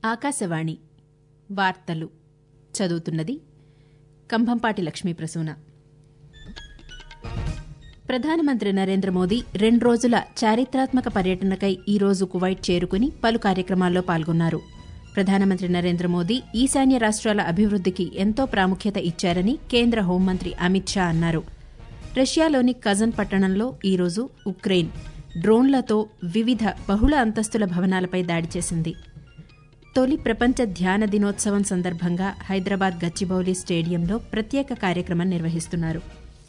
ఆకాశవాణి వార్తలు చదువుతున్నది కంభంపాటి లక్ష్మీ ప్రసూన ప్రధానమంత్రి నరేంద్ర మోదీ రెండు రోజుల చారిత్రాత్మక పర్యటనకై ఈ రోజు కువైట్ చేరుకుని పలు కార్యక్రమాల్లో పాల్గొన్నారు ప్రధానమంత్రి నరేంద్ర మోదీ ఈశాన్య రాష్ట్రాల అభివృద్దికి ఎంతో ప్రాముఖ్యత ఇచ్చారని కేంద్ర హోంమంత్రి అమిత్ షా అన్నారు రష్యాలోని కజన్ పట్టణంలో ఈరోజు ఉక్రెయిన్ డ్రోన్లతో వివిధ బహుళ అంతస్తుల భవనాలపై దాడి చేసింది తొలి ప్రపంచ ధ్యాన దినోత్సవం సందర్భంగా హైదరాబాద్ గచ్చిబౌలి స్టేడియంలో ప్రత్యేక కార్యక్రమం నిర్వహిస్తున్నారు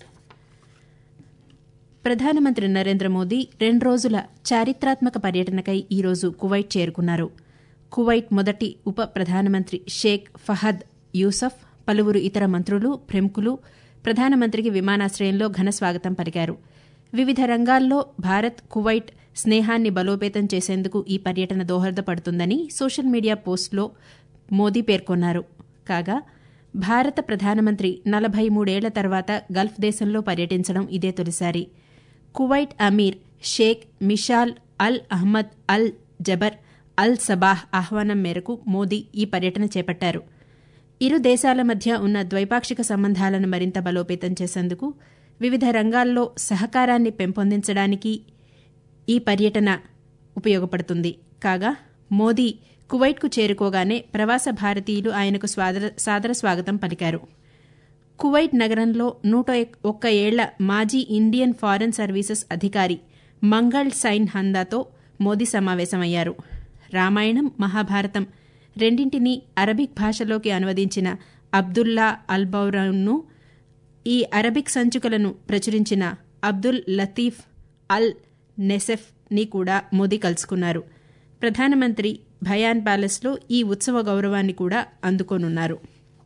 ప్రధానమంత్రి నరేంద్ర మోదీ రెండు రోజుల చారిత్రాత్మక పర్యటనకై ఈరోజు కువైట్ చేరుకున్నారు కువైట్ మొదటి ఉప ప్రధానమంత్రి షేక్ ఫహద్ యూసఫ్ పలువురు ఇతర మంత్రులు ప్రముఖులు ప్రధానమంత్రికి విమానాశ్రయంలో ఘన స్వాగతం పలికారు వివిధ రంగాల్లో భారత్ కువైట్ స్నేహాన్ని బలోపేతం చేసేందుకు ఈ పర్యటన దోహదపడుతుందని సోషల్ మీడియా పోస్టులో మోదీ పేర్కొన్నారు కాగా భారత ప్రధానమంత్రి నలభై మూడేళ్ల తర్వాత గల్ఫ్ దేశంలో పర్యటించడం ఇదే తొలిసారి కువైట్ అమీర్ షేక్ Mishal al Ahmad al Jaber al Sabah ఆహ్వానం మేరకు మోదీ ఈ పర్యటన చేపట్టారు ఇరు దేశాల మధ్య ఉన్న ద్వైపాక్షిక సంబంధాలను మరింత బలోపేతం చేసేందుకు వివిధ రంగాల్లో సహకారాన్ని పెంపొందించడానికి ఈ పర్యటన ఉపయోగపడుతుంది కాగా మోదీ కువైట్కు చేరుకోగానే ప్రవాస భారతీయులు ఆయనకు సాదర స్వాగతం పలికారు కువైట్ నగరంలో నూట ఒక్క ఏళ్ల మాజీ ఇండియన్ ఫారెన్ సర్వీసెస్ అధికారి మంగళ్ సైన్ హందాతో మోదీ సమావేశమయ్యారు రామాయణం మహాభారతం రెండింటినీ అరబిక్ భాషలోకి అనువదించిన అబ్దుల్లా అల్బౌరన్ను ఈ అరబిక్ సంచుకలను ప్రచురించిన అబ్దుల్ లతీఫ్ అల్ నెసెఫ్ ని కూడా మోదీ కలుసుకున్నారు ప్రధానమంత్రి భయాన్ ప్యాలెస్లో ఈ ఉత్సవ గౌరవాన్ని కూడా అందుకోనున్నారు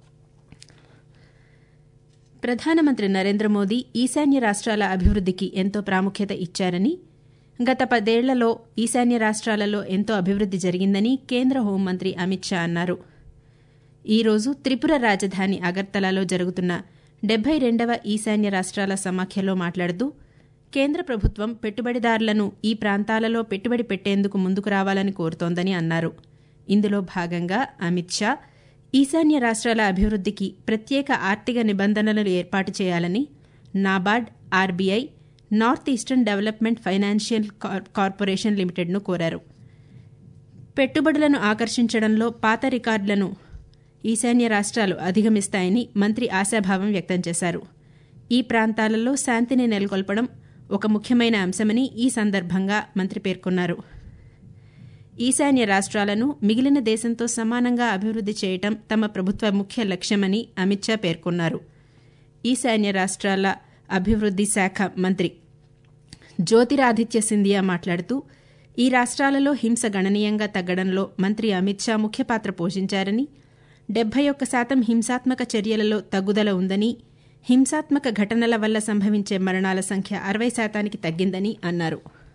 ప్రధానమంత్రి నరేంద్ర మోదీ ఈశాన్య రాష్ట్రాల అభివృద్దికి ఎంతో ప్రాముఖ్యత ఇచ్చారని గత పదేళ్లలో ఈశాన్య రాష్ట్రాలలో ఎంతో అభివృద్ది జరిగిందని కేంద్ర హోంమంత్రి అమిత్ షా అన్నారు ఈరోజు త్రిపుర రాజధాని అగర్తలాలో జరుగుతున్న డెబ్బై రెండవ ఈశాన్య రాష్ట్రాల సమాఖ్యలో మాట్లాడుతూ కేంద్ర ప్రభుత్వం పెట్టుబడిదారులను ఈ ప్రాంతాలలో పెట్టుబడి పెట్టేందుకు ముందుకు రావాలని కోరుతోందని అన్నారు ఇందులో భాగంగా అమిత్ షా ఈశాన్య రాష్ట్రాల అభివృద్దికి ప్రత్యేక ఆర్థిక నిబంధనలు ఏర్పాటు చేయాలని NABARD RBI North Eastern development financial corporation లిమిటెడ్ను కోరారు పెట్టుబడులను ఆకర్షించడంలో పాత రికార్డులను ఈశాన్య రాష్ట్రాలు అధిగమిస్తాయని మంత్రి ఆశాభావం వ్యక్తం చేశారు ఈ ప్రాంతాలలో శాంతిని నెలకొల్పడం ఒక ముఖ్యమైన అంశమని ఈ సందర్భంగా మంత్రి పేర్కొన్నారు ఈశాన్య రాష్ట్రాలను మిగిలిన దేశంతో సమానంగా అభివృద్ది చేయటం తమ ప్రభుత్వ ముఖ్య లక్ష్యమని అమిత్ షా పేర్కొన్నారు ఈశాన్య రాష్ట్రాల అభివృద్ది శాఖ మంత్రి జ్యోతిరాదిత్య సింధియా మాట్లాడుతూ ఈ రాష్ట్రాలలో హింస గణనీయంగా తగ్గడంలో మంత్రి అమిత్ షా ముఖ్య పాత్ర పోషించారని డెబ్బై ఒక్క శాతం హింసాత్మక చర్యలలో తగ్గుదల ఉందని హింసాత్మక ఘటనల వల్ల సంభవించే మరణాల సంఖ్య అరవై శాతానికి తగ్గిందని అన్నారు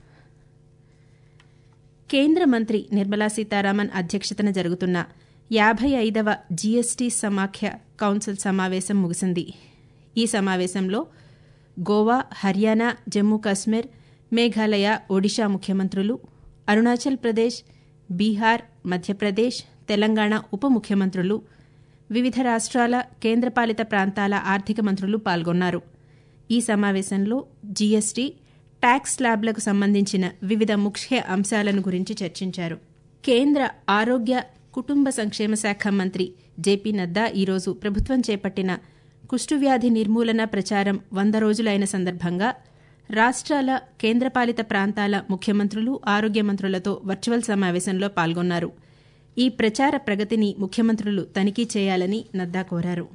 కేంద్ర మంత్రి నిర్మలా సీతారామన్ అధ్యక్షతన జరుగుతున్న యాభై ఐదవ జీఎస్టీ సమాఖ్య కౌన్సిల్ సమావేశం ముగిసింది ఈ సమావేశంలో గోవా హర్యానా జమ్మూ కాశ్మీర్ మేఘాలయ ఒడిషా ముఖ్యమంత్రులు అరుణాచల్ ప్రదేశ్ బీహార్ మధ్యప్రదేశ్ తెలంగాణ ఉప ముఖ్యమంత్రులు వివిధ రాష్ట్రాల కేంద్రపాలిత ప్రాంతాల ఆర్థిక మంత్రులు పాల్గొన్నారు ఈ సమావేశంలో జీఎస్టీ ట్యాక్స్ స్లాబ్లకు సంబంధించిన వివిధ ముఖ్య అంశాలను గురించి చర్చించారు కేంద్ర ఆరోగ్య కుటుంబ సంక్షేమ శాఖ మంత్రి జేపీ నడ్డా ఈరోజు ప్రభుత్వం చేపట్టిన కుష్టువ్యాధి నిర్మూలన ప్రచారం వంద రోజులైన సందర్భంగా రాష్ట్రాల కేంద్రపాలిత ప్రాంతాల ముఖ్యమంత్రులు ఆరోగ్య మంత్రులతో వర్చువల్ సమావేశంలో పాల్గొన్నారు ఈ ప్రచార ప్రగతిని ముఖ్యమంత్రులు తనిఖీ చేయాలని నడ్డా కోరారు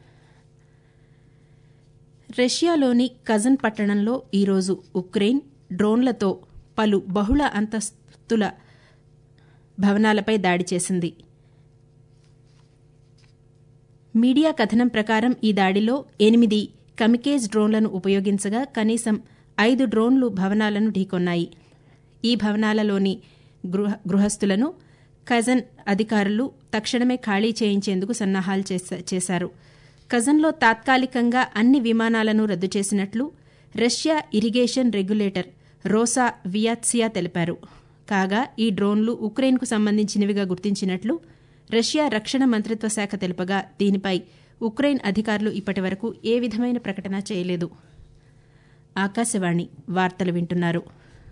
రష్యాలోని కజన్ పట్టణంలో ఈరోజు ఉక్రెయిన్ డ్రోన్లతో పలు బహుళ అంతస్తుల భవనాలపై దాడి చేసింది మీడియా కథనం ప్రకారం ఈ దాడిలో ఎనిమిది కమికేజ్ డ్రోన్లను ఉపయోగించగా కనీసం ఐదు డ్రోన్లు భవనాలను ఢీకొన్నాయి ఈ భవనాలలోని గృహ గృహస్థులను కజన్ అధికారులు తక్షణమే ఖాళీ చేయించేందుకు సన్నాహాలు చేశారు కజన్లో తాత్కాలికంగా అన్ని విమానాలను రద్దు చేసినట్లు Russia irrigation regulator Rosaviatsia తెలిపారు కాగా ఈ డ్రోన్లు ఉక్రెయిన్కు సంబంధించినవిగా గుర్తించినట్లు రష్యా రక్షణ మంత్రిత్వ శాఖ తెలుపగా దీనిపై ఉక్రెయిన్ అధికారులు ఇప్పటివరకు ఏ విధమైన ప్రకటన చేయలేదు ఆకాశవాణి వార్తలు వింటున్నారు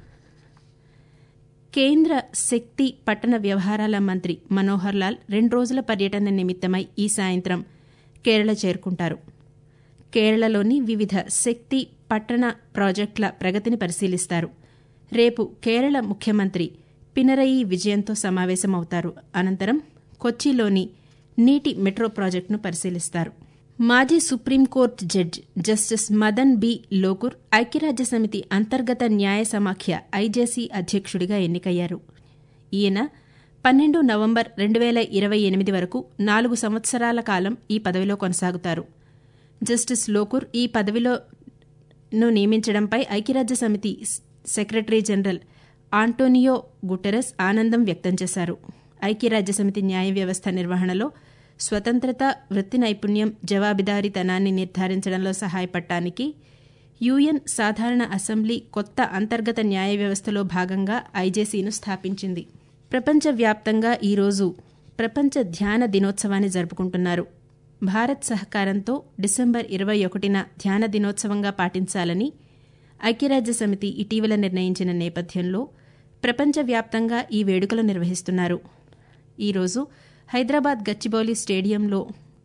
కేంద్ర శక్తి పట్టణ వ్యవహారాల మంత్రి మనోహర్ లాల్ రెండు రోజుల పర్యటన నిమిత్తమై ఈ సాయంత్రం కేరళ చేరుకుంటారు కేరళలోని వివిధ శక్తి పట్టణ ప్రాజెక్టుల ప్రగతిని పరిశీలిస్తారు రేపు కేరళ ముఖ్యమంత్రి పినరయి విజయంతో సమావేశమవుతారు అనంతరం కొచ్చిలోని నీటి మెట్రో ప్రాజెక్టును పరిశీలిస్తారు మాజీ Supreme Court judge justice Madan B Lokur ఐక్యరాజ్య సమితి అంతర్గత న్యాయ సమాఖ్య ఐజేసీ అధ్యక్షుడిగా ఎన్నికయ్యారు ఈయన పన్నెండు నవంబర్ రెండు వేల ఇరవై ఎనిమిది వరకు నాలుగు సంవత్సరాల కాలం ఈ పదవిలో కొనసాగుతారు జస్టిస్ లోకుర్ ఈ పదవిలో నియమించడంపై ఐక్యరాజ్య సమితి సెక్రటరీ జనరల్ ఆంటోనియో గుటెరస్ ఆనందం వ్యక్తం చేశారు ఐక్యరాజ్య సమితి న్యాయ వ్యవస్థ నిర్వహణలో స్వతంత్రత వృత్తి నైపుణ్యం జవాబుదారీతనాన్ని నిర్ధారించడంలో సహాయపడటానికి యుఎన్ సాధారణ అసెంబ్లీ కొత్త అంతర్గత న్యాయ వ్యవస్థలో భాగంగా ఐజేసీను స్థాపించింది ప్రపంచవ్యాప్తంగా ఈరోజు ప్రపంచ ధ్యాన దినోత్సవాన్ని జరుపుకుంటున్నారు భారత్ సహకారంతో డిసెంబర్ ఇరవై ఒకటిన ధ్యాన దినోత్సవంగా పాటించాలని ఐక్యరాజ్య సమితి ఇటీవల నిర్ణయించిన నేపథ్యంలో ప్రపంచవ్యాప్తంగా ఈ వేడుకలు నిర్వహిస్తున్నారు ఈరోజు హైదరాబాద్ గచ్చిబౌలి స్టేడియంలో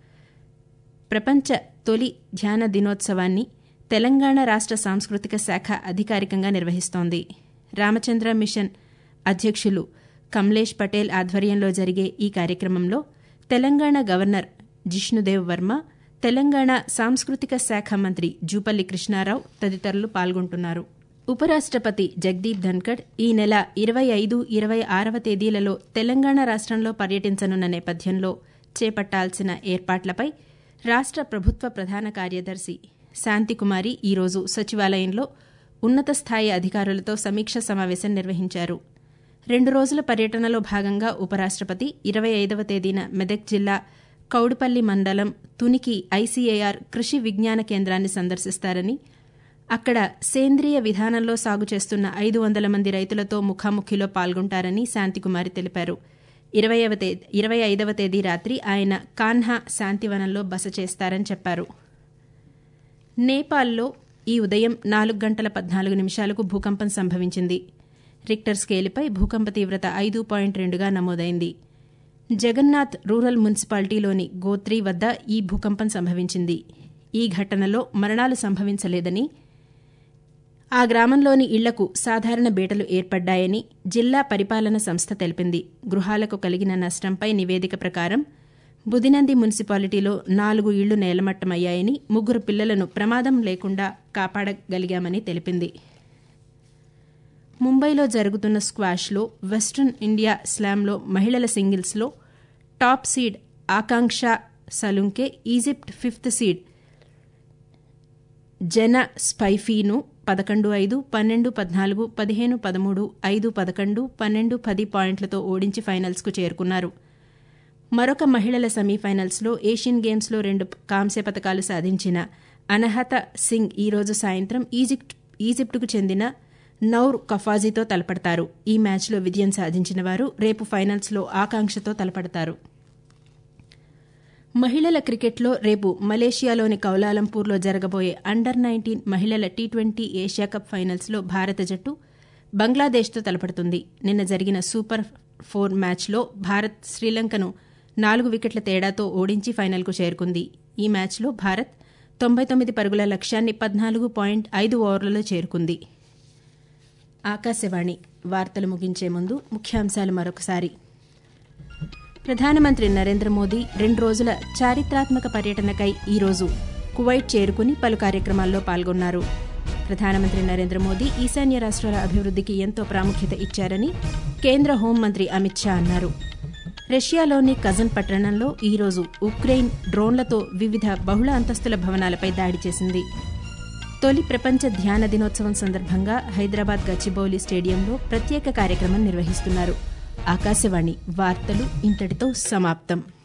ప్రపంచ తొలి ధ్యాన దినోత్సవాన్ని తెలంగాణ రాష్ట్ర సాంస్కృతిక శాఖ అధికారికంగా నిర్వహిస్తోంది రామచంద్ర మిషన్ అధ్యక్షులు కమలేష్ పటేల్ ఆధ్వర్యంలో జరిగే ఈ కార్యక్రమంలో తెలంగాణ గవర్నర్ జిష్ణుదేవ్ వర్మ తెలంగాణ సాంస్కృతిక శాఖ మంత్రి జూపల్లి కృష్ణారావు తదితరులు పాల్గొంటున్నారు ఉపరాష్టపతి జగదీప్ ధన్కడ్ ఈ నెల ఇరవై ఐదు ఇరవై ఆరవ తేదీలలో తెలంగాణ రాష్ట్రంలో పర్యటించనున్న నేపథ్యంలో చేపట్టాల్సిన ఏర్పాట్లపై రాష్ట్ర ప్రభుత్వ ప్రధాన కార్యదర్శి శాంతికుమారి ఈరోజు సచివాలయంలో ఉన్నత స్థాయి అధికారులతో సమీక్ష సమావేశం నిర్వహించారు రెండు రోజుల పర్యటనలో భాగంగా ఉపరాష్టపతి ఇరవై ఐదవ తేదీన మెదక్ జిల్లా కౌడుపల్లి మండలం తునికి ఐసీఏఆర్ కృషి విజ్ఞాన కేంద్రాన్ని సందర్శిస్తారని అక్కడ సేంద్రియ విధానంలో సాగు చేస్తున్న ఐదు వందల మంది రైతులతో ముఖాముఖిలో పాల్గొంటారని శాంతికుమారి తెలిపారు ఇరవై ఐదవ తేదీ రాత్రి ఆయన కాన్హా శాంతివనంలో బస చేస్తారని చెప్పారు నేపాల్లో ఈ ఉదయం నాలుగు గంటల పద్నాలుగు నిమిషాలకు భూకంపం సంభవించింది రిక్టర్ స్కేలుపై భూకంప తీవ్రత ఐదు పాయింట్ రెండుగా నమోదైంది జగన్నాథ్ రూరల్ మున్సిపాలిటీలోని గోత్రి వద్ద ఈ భూకంపం సంభవించింది ఈ ఘటనలో మరణాలు సంభవించలేదని ఆ గ్రామంలోని ఇళ్లకు సాధారణ బీటలు ఏర్పడ్డాయని జిల్లా పరిపాలన సంస్థ తెలిపింది గృహాలకు కలిగిన నష్టంపై నివేదిక ప్రకారం బుదినంది మున్సిపాలిటీలో నాలుగు ఇళ్లు నేలమట్టమయ్యాయని ముగ్గురు పిల్లలను ప్రమాదం లేకుండా కాపాడగలిగామని తెలిపింది ముంబైలో జరుగుతున్న స్క్వాష్లో వెస్ట్రన్ ఇండియా స్లామ్లో మహిళల సింగిల్స్లో top seed Akanksha Salunke Egypt fifth seed జన స్పైఫీను పదకొండు ఐదు పన్నెండు పద్నాలుగు పదిహేను పదమూడు ఐదు పదకొండు పన్నెండు పది పాయింట్లతో ఓడించి ఫైనల్స్కు చేరుకున్నారు మరొక మహిళల సెమీఫైనల్స్లో ఏషియన్ గేమ్స్లో రెండు కాంస్య పథకాలు సాధించిన అనహత సింగ్ ఈరోజు సాయంత్రం ఈజిప్ట్ ఈజిప్టుకు చెందిన నౌర్ కఫాజీతో తలపడతారు ఈ మ్యాచ్లో విజయం సాధించిన వారు రేపు ఫైనల్స్లో ఆకాంక్షతో తలపడతారు మహిళల క్రికెట్లో రేపు మలేషియాలోని కౌలాలంపూర్లో జరగబోయే అండర్ నైన్టీన్ మహిళల టీ ట్వంటీ ఏషియా కప్ ఫైనల్స్లో భారత జట్టు బంగ్లాదేశ్తో తలపడుతుంది నిన్న జరిగిన సూపర్ ఫోర్ మ్యాచ్లో భారత్ శ్రీలంకను నాలుగు వికెట్ల తేడాతో ఓడించి ఫైనల్కు చేరుకుంది ఈ మ్యాచ్లో భారత్ తొంభై తొమ్మిది పరుగుల లక్ష్యాన్ని పద్నాలుగు పాయింట్ ఐదు ఓవర్లలో చేరుకుంది ఆకాశవాణి వార్తలు ముగించే ముందు ముఖ్యాంశాలు మరొకసారి ప్రధానమంత్రి నరేంద్ర మోదీ రెండు రోజుల చారిత్రాత్మక పర్యటనకై ఈరోజు కువైట్ చేరుకుని పలు కార్యక్రమాల్లో పాల్గొన్నారు ప్రధానమంత్రి నరేంద్ర మోదీ ఈశాన్య రాష్ట్రాల అభివృద్ధికి ఎంతో ప్రాముఖ్యత ఇచ్చారని కేంద్ర హోంమంత్రి అమిత్ షా అన్నారు రష్యాలోని కజన్ పట్టణంలో ఈరోజు ఉక్రెయిన్ డ్రోన్లతో వివిధ బహుళ అంతస్తుల భవనాలపై దాడి చేసింది తొలి ప్రపంచ ధ్యాన దినోత్సవం సందర్భంగా హైదరాబాద్ గచ్చిబౌలి స్టేడియంలో ప్రత్యేక కార్యక్రమం నిర్వహిస్తున్నారు ఆకాశవాణి వార్తలు ఇంతటితో సమాప్తం